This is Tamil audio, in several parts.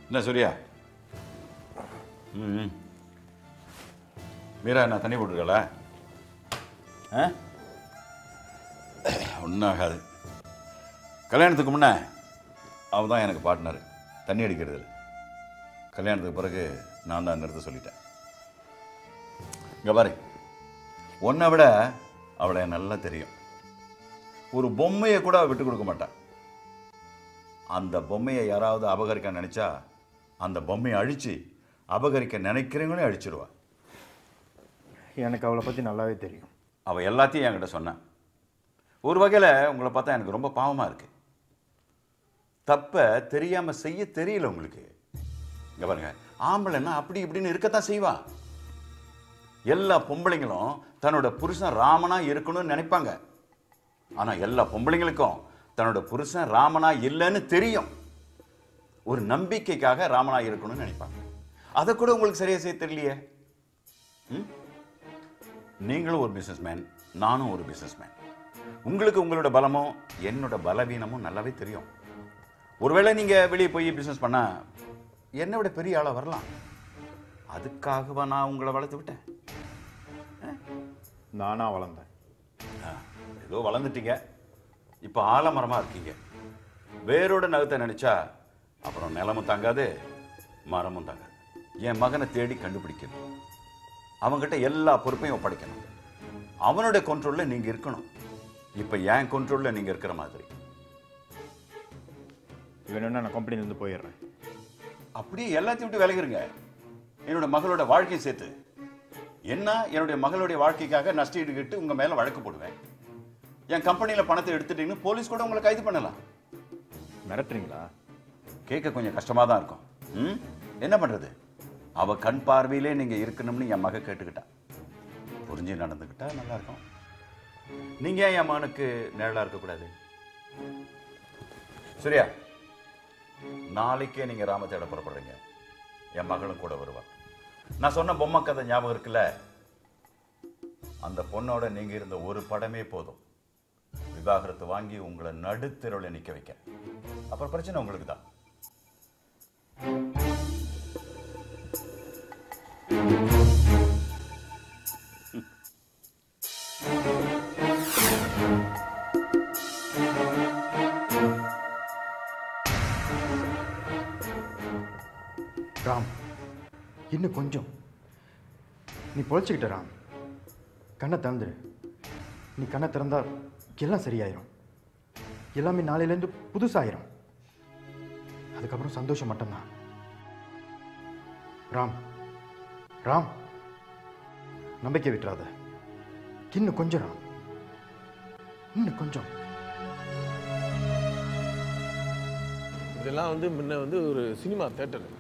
என்ன சூர்யா ம் மீரா என்ன தண்ணி போட்டுருக்கல ஆ ஒன்றும் ஆகாது கல்யாணத்துக்கு முன்ன அவள் தான் எனக்கு பார்ட்னர் தண்ணி அடிக்கிறது கல்யாணத்துக்கு பிறகு நான் தான் நிறுத்த சொல்லிட்டேன் இங்கே பாரு உன்னை விட அவளை எனக்கு நல்லா தெரியும் ஒரு பொம்மையை கூட அவ விட்டு கொடுக்க மாட்டான் அந்த பொம்மையை யாராவது அபகரிக்க நினைச்சா அந்த பொம்மையை அழிச்சு அபகரிக்க நினைக்கிறவங்களே அழிச்சிருவா எனக்கு அவளை பற்றி நல்லாவே தெரியும் அவள் எல்லாத்தையும் என்கிட்ட சொன்னான் ஒரு வகையில் உங்களை பார்த்தா எனக்கு ரொம்ப பாவமாக இருக்கு தப்பை தெரியாமல் செய்ய தெரியல உங்களுக்கு இங்கே பாருங்க ஆம்பளைன்னா அப்படி இப்படின்னு இருக்கத்தான் செய்வான் எல்லா பொம்பளைங்களும் தன்னோட புருஷன் ராமனா இருக்கணும்னு நினைப்பாங்க ஆனால் எல்லா பொம்பளைங்களுக்கும் தன்னோட புருஷன் ராமனா இல்லைன்னு தெரியும் ஒரு நம்பிக்கைக்காக ராமனா இருக்கணும்னு நினைப்பாங்க அதை கூட உங்களுக்கு சரியா செய்ய தெரியலையே ம் நீங்களும் ஒரு பிஸ்னஸ்மேன் நானும் ஒரு பிஸ்னஸ்மேன் உங்களுக்கு உங்களோட பலமும் என்னோட பலவீனமும் நல்லாவே தெரியும் ஒருவேளை நீங்கள் வெளியே போய் பிஸ்னஸ் பண்ணால் என்னை விட பெரிய ஆளாக வரலாம் அதுக்காகவா நான் உங்களை வளர்த்து விட்டேன் நானாக வளர்ந்தேன் ஆ, ஏதோ வளர்ந்துட்டீங்க இப்போ ஆலமரமாக இருக்கீங்க வேரோட நகத்தை நினச்சா அப்புறம் நிலமும் தாங்காது மரமும் தாங்காது என் மகனை தேடி கண்டுபிடிக்கணும் அவன்கிட்ட எல்லா பொறுப்பையும் ஒப்படைக்கணும் அவனுடைய கண்ட்ரோலில் நீங்கள் இருக்கணும் இப்போ என் கண்ட்ரோலில் நீங்கள் இருக்கிற மாதிரி இவன் என்ன நான் கம்பெனிலேருந்து போயிடுறேன் அப்படியே எல்லாத்தையும் விட்டு விலகிருங்க என்னோட மகளோட வாழ்க்கையை சேர்த்து என்ன என்னுடைய மகளுடைய வாழ்க்கைக்காக நஷ்டஈடு கேட்டு உங்கள் மேலே வழக்கு போடுவேன் என் கம்பெனியில் பணத்தை எடுத்துட்டீங்கன்னு போலீஸ் கூட உங்களை கைது பண்ணலாம் மிரட்டுறீங்களா கேட்க கொஞ்சம் கஷ்டமாக தான் இருக்கும் ம் என்ன பண்ணுறது அவ கண் பார்வையிலே நீங்கள் இருக்கணும்னு என் மக கேட்டுக்கிட்டா புரிஞ்சு நடந்துக்கிட்டா நல்லா இருக்கும் நீங்கள் ஏன் என் மகனுக்கு நிழலாக இருக்கக்கூடாது சரியா நாளைக்கே நீங்கள் ராம தேட புறப்படுறீங்க என் மகளும் கூட வருவா நான் சொன்ன பொம்மை கதை ஞாபகம் இருக்குல்ல அந்த பொண்ணோட நீங்கள் இருந்த ஒரு படமே போதும் விவாகரத்து வாங்கி உங்களை நடுத்தெருவில் நிற்க வைக்க அப்புறம் பிரச்சனை உங்களுக்கு தான் ராம் இன்னும் கொஞ்சம் நீ பொழைச்சிக்கிட்ட ராம் கண்ணை திறந்துரு நீ கண்ணை திறந்தா எல்லாம் சரியாயிரும் எல்லாமே நாளையிலேருந்து புதுசாயிரும் அதுக்கப்புறம் சந்தோஷம் மட்டும்தான் ராம் ராம் நம்பிக்கை விட்டுறாத இன்னும் கொஞ்சம் ராம் இன்னும் கொஞ்சம் இதெல்லாம் வந்து முன்ன வந்து ஒரு சினிமா தேட்டர்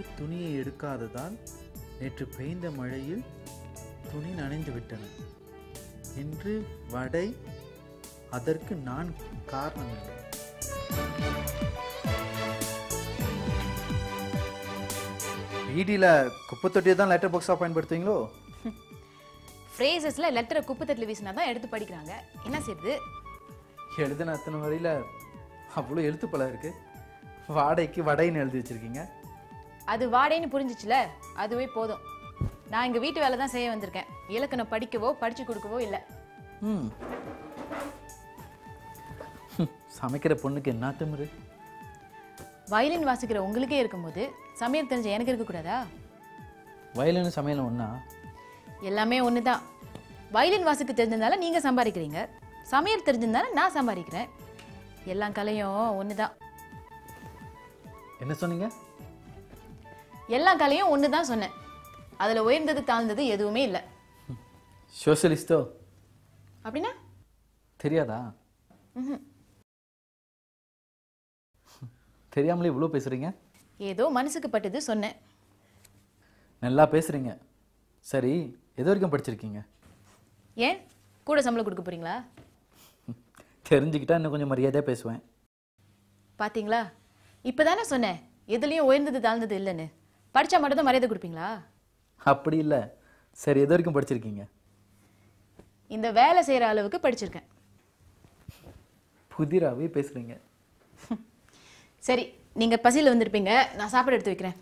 துணியை எடுக்காததால் நேற்று பெய்த மழையில் துணி நனைந்து விட்டன இன்று வடை அதற்கு நான் காரணம் இல்லை வீடியில் குப்பை தொட்டியை தான் லெட்டர் பாக்ஸாக பயன்படுத்துவீங்களோ ஃப்ரேசஸில் லெட்டரை குப்பை தட்டில் வீசினா தான் எடுத்து படிக்கிறாங்க என்ன செய்யுது எழுதின அத்தனை வரையில் அவ்வளோ எழுத்து பல இருக்கு வாடகைக்கு வடைன்னு எழுதி வச்சிருக்கீங்க அது வாடேன்னு புரிஞ்சிச்சுல அதுவே போதும் நான் இங்கே வீட்டு வேலை தான் செய்ய வந்திருக்கேன் இலக்கணம் படிக்கவோ படிச்சு கொடுக்கவோ இல்லை ம் ஹம், சமைக்கிற பொண்ணுக்கு என்ன திமிரு வயலின் வாசிக்கிற உங்களுக்கே இருக்கும்போது சமையல் தெரிஞ்ச எனக்கு இருக்கக்கூடாதா வயலின் சமையல் ஒன்றா எல்லாமே ஒன்று தான் வயலின் வாசிக்க தெரிஞ்சதுனால நீங்கள் சம்பாதிக்கிறீங்க சமையல் தெரிஞ்சதுனால நான் சம்பாதிக்கிறேன் எல்லா கலையும் ஒன்று தான் என்ன சொன்னீங்க எல்லா கலையும் ஒன்று தான் சொன்னேன் அதில் உயர்ந்தது தாழ்ந்தது எதுவுமே இல்லை சோஷலிஸ்டோ அப்படின்னா தெரியாதா தெரியாமலே இவ்வளோ பேசுகிறீங்க ஏதோ மனசுக்கு பட்டது சொன்னேன் நல்லா பேசுகிறீங்க சரி எது வரைக்கும் படிச்சிருக்கீங்க ஏன் கூட சம்பளம் கொடுக்க போறீங்களா தெரிஞ்சுக்கிட்டா இன்னும் கொஞ்சம் மரியாதையாக பேசுவேன் பாத்தீங்களா இப்பதானே சொன்னேன் எதுலயும் உயர்ந்தது தாழ்ந்தது இல்லைன்னு படிச்சா மட்டும் தான் மரியாதை கொடுப்பீங்களா அப்படி இல்லை சரி எது வரைக்கும் படிச்சிருக்கீங்க இந்த வேலை செய்யற அளவுக்கு படிச்சிருக்கேன் புதிராகவே பேசுகிறீங்க சரி நீங்க பசியில் வந்திருப்பீங்க நான் சாப்பாடு எடுத்து வைக்கிறேன்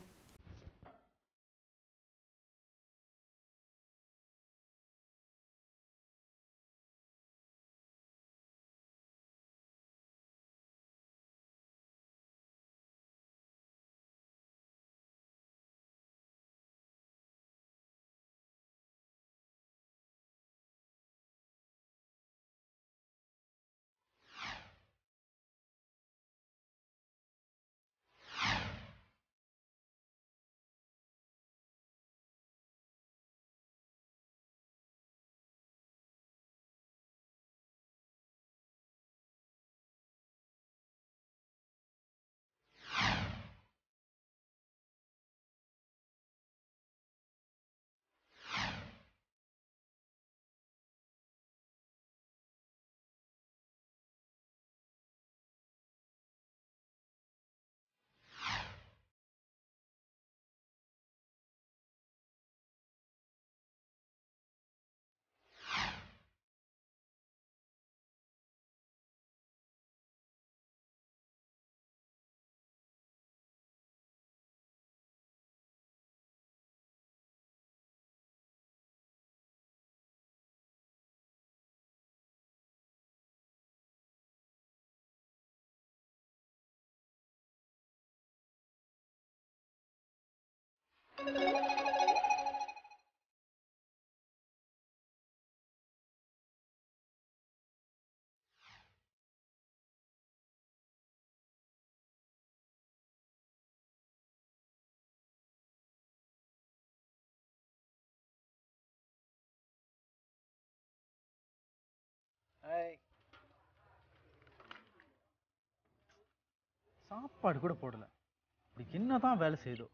சாப்பாடு கூட போடல இப்படி என்னதான் வேலை செய்யுதோ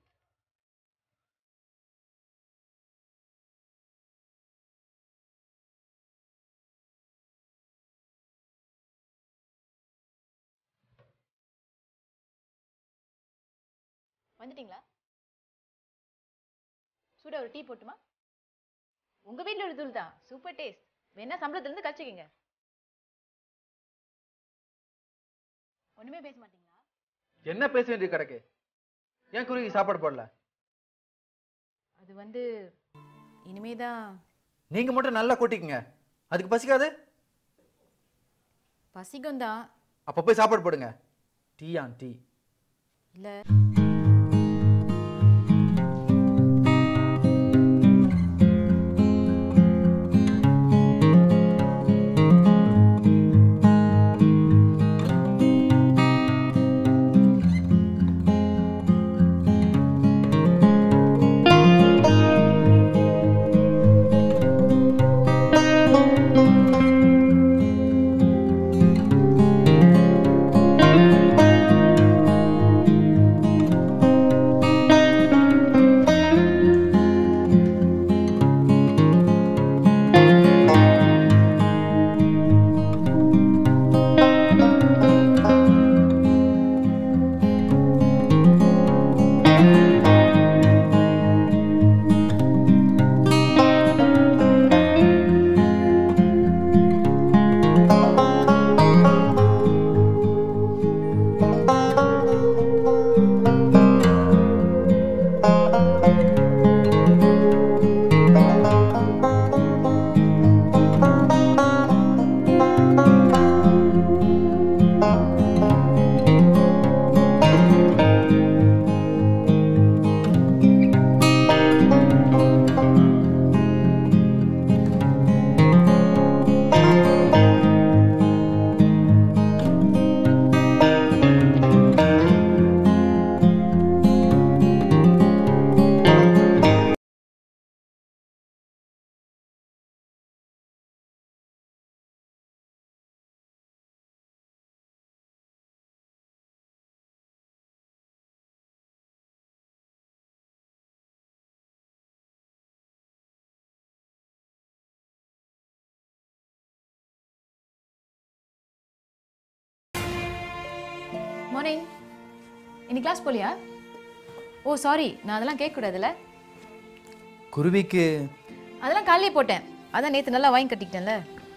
வந்துட்டீங்களா சூடா ஒரு டீ போட்டுமா உங்க வீட்ல ஒரு தூள் தான் சூப்பர் டேஸ்ட் வேணா சம்பளத்துல இருந்து கழிச்சுக்கங்க ஒண்ணுமே பேச மாட்டீங்களா என்ன பேச வேண்டிய கிடக்கு ஏன் குருவி சாப்பாடு போடல அது வந்து இனிமேதான் நீங்க மட்டும் நல்லா கொட்டிக்கங்க அதுக்கு பசிக்காது பசிக்கும் தான் அப்ப போய் சாப்பாடு போடுங்க டீ ஆன் டீ இல்ல ஆ மார்னிங் இன்னைக்கு கிளாஸ் போலியா ஓ சாரி நான் அதெல்லாம் கேட்கக்கூடாதுல்ல குருவிக்கு அதெல்லாம் காலையிலே போட்டேன் அதான் நேற்று நல்லா வாங்கி கட்டிக்கிட்டேன்ல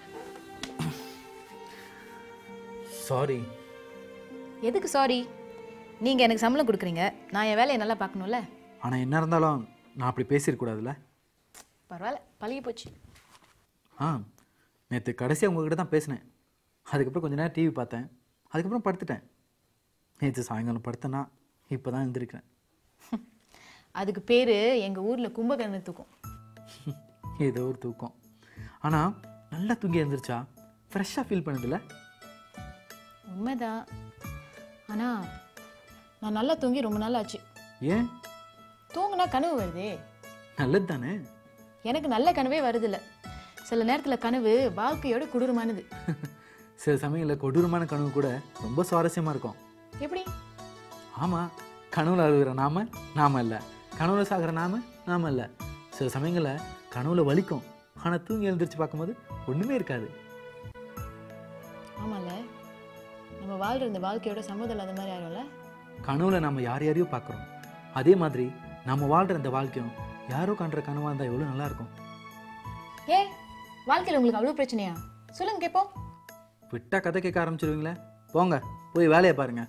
சாரி எதுக்கு சாரி நீங்கள் எனக்கு சம்பளம் கொடுக்குறீங்க நான் என் வேலையை நல்லா பார்க்கணும்ல ஆனால் என்ன இருந்தாலும் நான் அப்படி பேசியிருக்கூடாதுல்ல பரவாயில்ல பழகி போச்சு ஆ நேற்று கடைசியாக உங்ககிட்ட தான் பேசினேன் அதுக்கப்புறம் கொஞ்ச நேரம் டிவி பார்த்தேன் அதுக்கப்புறம் படுத்துட்டேன் நேற்று சாயங்காலம் படுத்தேன்னா இப்போ தான் எழுந்திருக்கிறேன் அதுக்கு பேர் எங்கள் ஊரில் கும்பகர்ண தூக்கம் ஏதோ ஒரு தூக்கம் ஆனால் நல்லா தூங்கி எழுந்திரிச்சா ஃப்ரெஷ்ஷாக ஃபீல் பண்ணுதில்ல உண்மைதான் ஆனால் நான் நல்லா தூங்கி ரொம்ப நாள் ஆச்சு ஏன் தூங்குனா கனவு வருதே நல்லது தானே எனக்கு நல்ல கனவே வருதில்ல சில நேரத்தில் கனவு வாழ்க்கையோட கொடூரமானது சில சமயங்களில் கொடூரமான கனவு கூட ரொம்ப சுவாரஸ்யமாக இருக்கும் எப்படி ஆமாம் கனவுல அழுகிற நாம நாம இல்லை கனவுல சாகிற நாம நாம இல்லை சில சமயங்களில் கனவுல வலிக்கும் ஆனால் தூங்கி எழுந்திரிச்சு பார்க்கும்போது ஒன்றுமே இருக்காது ஆமாம்ல நம்ம வாழ்கிற இந்த வாழ்க்கையோட சம்மதம் அந்த மாதிரி ஆயிரும்ல கனவுல நம்ம யார் யாரையோ பார்க்குறோம் அதே மாதிரி நம்ம வாழ்கிற இந்த வாழ்க்கையும் யாரோ காண்ற கனவாக இருந்தால் எவ்வளோ நல்லா இருக்கும் ஏ வாழ்க்கையில் உங்களுக்கு அவ்வளோ பிரச்சனையா சொல்லுங்க கேட்போம் விட்டா கதை கேட்க ஆரம்பிச்சிருவீங்களே போங்க போய் வேலையை பாருங்க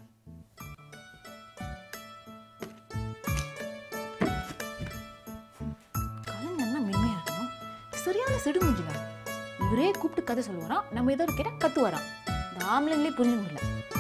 கலைஞர்னா மென்மையாக இருக்கணும் சரியான சிடுமுஞ்சில இவரே கூப்பிட்டு கதை சொல்லுவாராம் நம்ம ஏதோ ஒரு கேட்டால் கத்துவாராம் இந்த ஆம்பளைங்களே புரிஞ்சு முடியல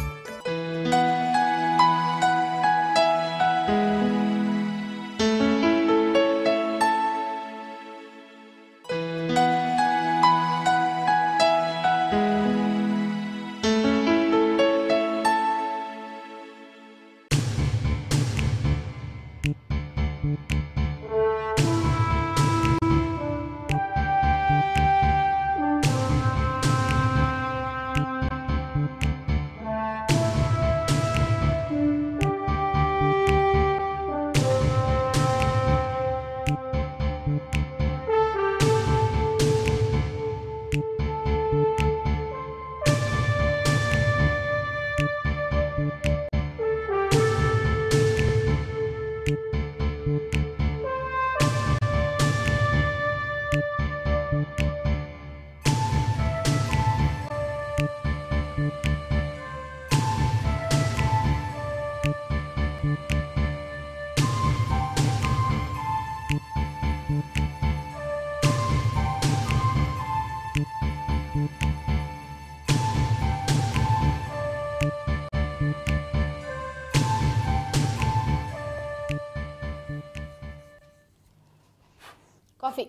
காஃபி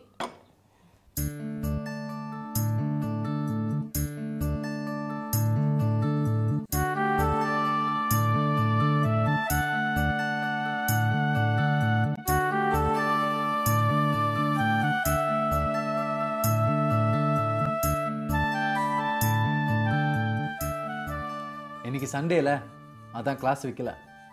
இன்னைக்கு சண்டேல அதான் கிளாஸ் வைக்கல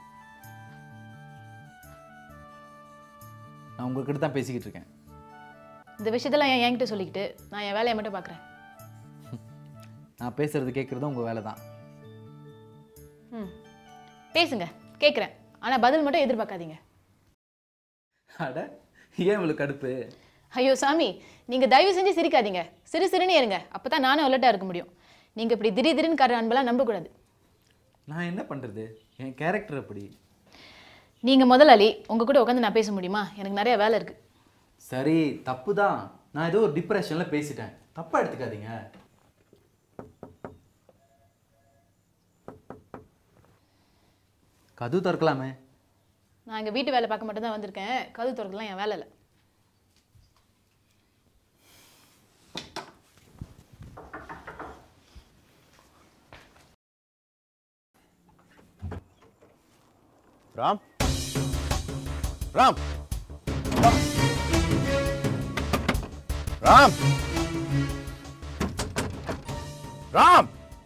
நான் உங்ககிட்ட தான் பேசிக்கிட்டு இருக்கேன் இந்த விஷயத்தெல்லாம் ஏன் என்கிட்ட சொல்லிக்கிட்டு நான் என் வேலையை மட்டும் பார்க்குறேன் நான் பேசுறது கேட்குறதும் உங்கள் வேலை தான் ம் பேசுங்க கேட்குறேன் ஆனால் பதில் மட்டும் எதிர்பார்க்காதீங்க அட ஏன் இவ்வளோ கடுப்பு ஐயோ சாமி நீங்கள் தயவு செஞ்சு சிரிக்காதீங்க சிறு சிறுன்னு இருங்க அப்போ தான் நானும் அலர்ட்டாக இருக்க முடியும் நீங்கள் இப்படி திடீர் திடீர்னு காட்டுற அன்பெல்லாம் நம்பக்கூடாது நான் என்ன பண்ணுறது என் கேரக்டர் அப்படி நீங்கள் முதலாளி உங்கள் கூட உட்காந்து நான் பேச முடியுமா எனக்கு நிறைய வேலை இருக்குது சரி தப்பு தான் நான் ஏதோ ஒரு டிப்ரெஷனில் பேசிட்டேன் தப்பாக எடுத்துக்காதீங்க கது திறக்கலாமே நான் எங்கள் வீட்டு வேலை பார்க்க மட்டும் தான் வந்திருக்கேன் கது திறக்கலாம் என் வேலை இல்லை ராம் ராம் ராம் ராம்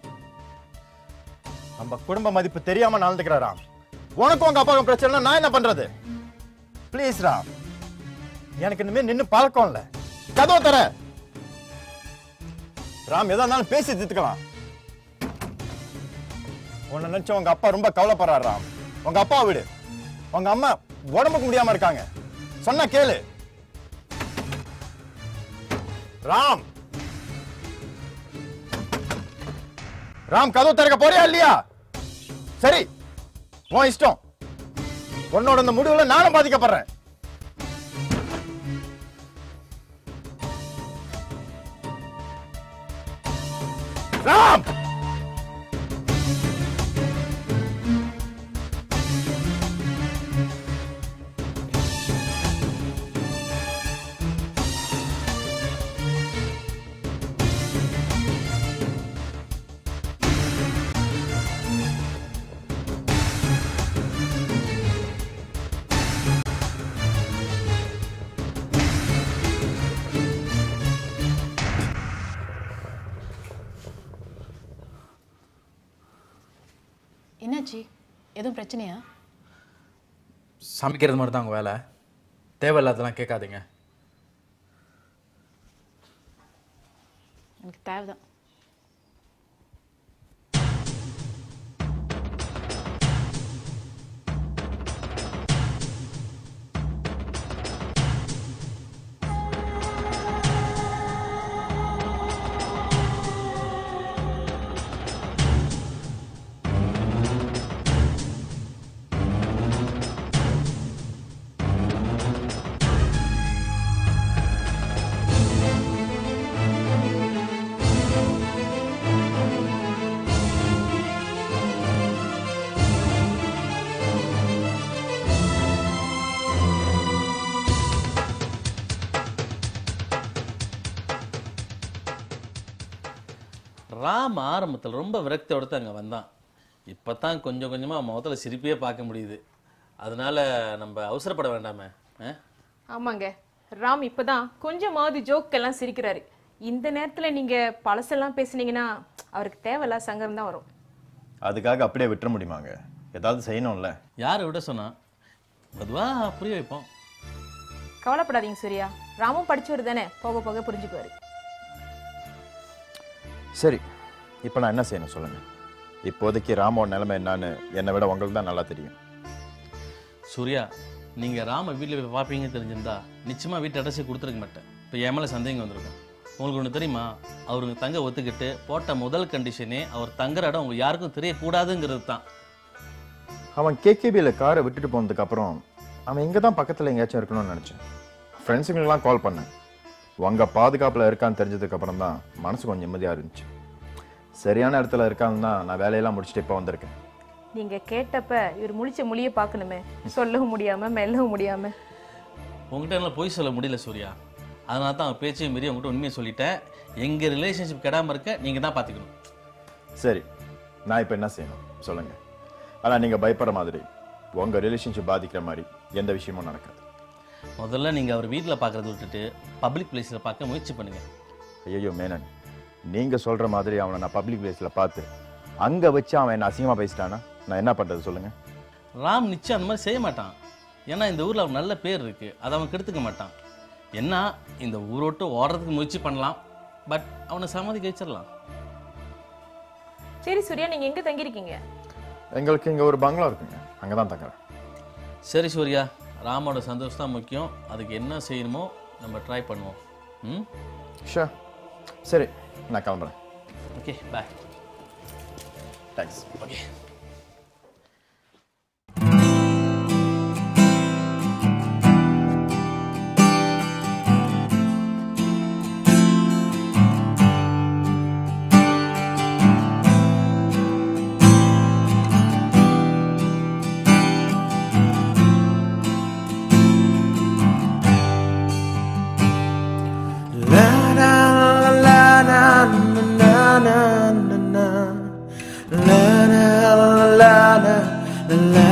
நம்ம குடும்ப மதிப்பு தெரியாம நடந்துக்கிற ராம் உனக்கும் உங்க அப்பாவுக்கும் பிரச்சனை நான் என்ன பண்றது ப்ளீஸ் ராம் எனக்கு இனிமே நின்னு பழக்கம் இல்ல கதவை தர ராம் எதா இருந்தாலும் பேசி தீர்த்துக்கலாம் உன்னை நினைச்சு உங்க அப்பா ரொம்ப கவலைப்படுறாரு ராம் உங்க அப்பா விடு உங்க அம்மா உடம்புக்கு முடியாம இருக்காங்க சொன்னா கேளு ராம் ராம் கதவு திறக்க போறியா இல்லையா சரி உன் இஷ்டம் உன்னோட இந்த முடிவுல நானும் பாதிக்கப்படுறேன் ராம் என்னாச்சு எதுவும் பிரச்சனையா சமைக்கிறது மட்டும் தான் உங்கள் வேலை தேவையில்லாதெல்லாம் கேட்காதீங்க எனக்கு தேவைதான் ராம் ஆரம்பத்தில் ரொம்ப விரக்தியோட தான் அங்கே வந்தான் இப்போ தான் கொஞ்சம் கொஞ்சமாக முகத்தில் சிரிப்பே பார்க்க முடியுது அதனால நம்ம அவசரப்பட வேண்டாமே ஆ ஆமாங்க ராம் இப்பதான் கொஞ்சமாவது ஜோக் எல்லாம் சிரிக்கிறாரு இந்த நேரத்துல நீங்க பழசெல்லாம் பேசுனீங்கன்னா அவருக்கு தேவையில்லா சங்கடம் தான் வரும் அதுக்காக அப்படியே விட்டுற முடியுமாங்க ஏதாவது செய்யணும்ல யாரை விட சொன்னா பொதுவாக புரிய வைப்போம் கவலைப்படாதீங்க சூர்யா ராமும் படிச்சவர் தானே போக போக புரிஞ்சுக்குவாரு சரி இப்போ நான் என்ன செய்யணும் சொல்லுங்க இப்போதைக்கு ராமோட நிலைமை என்னன்னு என்னை விட உங்களுக்கு தான் நல்லா தெரியும் சூர்யா நீங்கள் ராம வீட்டில் போய் பார்ப்பீங்கன்னு தெரிஞ்சிருந்தா நிச்சயமாக வீட்டு அட்ரஸே கொடுத்துருக்க மாட்டேன் இப்போ என் மேலே சந்தேகம் வந்திருக்கும் உங்களுக்கு ஒன்று தெரியுமா அவருங்க தங்க ஒத்துக்கிட்டு போட்ட முதல் கண்டிஷனே அவர் தங்குற இடம் உங்க யாருக்கும் தெரியக்கூடாதுங்கிறது தான் அவன் கேகேபியில் காரை விட்டுட்டு போனதுக்கு அப்புறம் அவன் இங்கே தான் பக்கத்தில் எங்கேயாச்சும் இருக்கணும்னு நினச்சேன் ஃப்ரெண்ட்ஸுங்களுக்கெல்லாம் கால் பண்ணேன் உங்க பாதுகாப்பில் இருக்கான்னு தெரிஞ்சதுக்கு அப்புறம் தான் மனசு கொஞ்சம் நிம்மதியாக இருந்துச்சு சரியான இடத்துல இருக்கான்னு தான் நான் வேலையெல்லாம் முடிச்சுட்டு இப்போ வந்திருக்கேன் நீங்க கேட்டப்ப இவர் முழிச்ச மொழியை பார்க்கணுமே சொல்லவும் முடியாம மெல்லவும் முடியாம உங்ககிட்ட என்னால் பொய் சொல்ல முடியல சூர்யா அதனால தான் அவன் பேச்சையும் மீறி உங்ககிட்ட உண்மையை சொல்லிட்டேன் எங்கள் ரிலேஷன்ஷிப் கெடாமல் இருக்க நீங்கள் தான் பார்த்துக்கணும் சரி நான் இப்போ என்ன செய்யணும் சொல்லுங்க ஆனால் நீங்கள் பயப்படுற மாதிரி உங்கள் ரிலேஷன்ஷிப் பாதிக்கிற மாதிரி எந்த விஷயமும் நடக்காது முதல்ல நீங்கள் அவர் வீட்டில் பார்க்குறத விட்டுட்டு பப்ளிக் பிளேஸில் பார்க்க முயற்சி பண்ணுங்கள் ஐயோ மேனன் நீங்கள் சொல்கிற மாதிரி அவனை நான் பப்ளிக் பிளேஸில் பார்த்து அங்கே வச்சு அவன் என்ன அசிங்கமாக பேசிட்டானா நான் என்ன பண்ணுறது சொல்லுங்கள் ராம் நிச்சயம் அந்த மாதிரி செய்ய மாட்டான் ஏன்னா இந்த ஊரில் அவன் நல்ல பேர் இருக்குது அதை அவன் கெடுத்துக்க மாட்டான் என்ன இந்த ஊரோட்டு ஓடுறதுக்கு முயற்சி பண்ணலாம் பட் அவனை சமாதிக்க வச்சிடலாம் சரி சூர்யா நீங்க எங்க தங்கியிருக்கீங்க எங்களுக்கு இங்கே ஒரு பங்களா இருக்குங்க அங்கே தான் தங்குறேன் சரி சூர்யா ராமோட சந்தோஷம் தான் முக்கியம் அதுக்கு என்ன செய்யணுமோ நம்ம ட்ரை பண்ணுவோம் ம் ஷா சரி நான் கிளம்புறேன் okay bye thanks okay La la la la na na na na na La la la la la la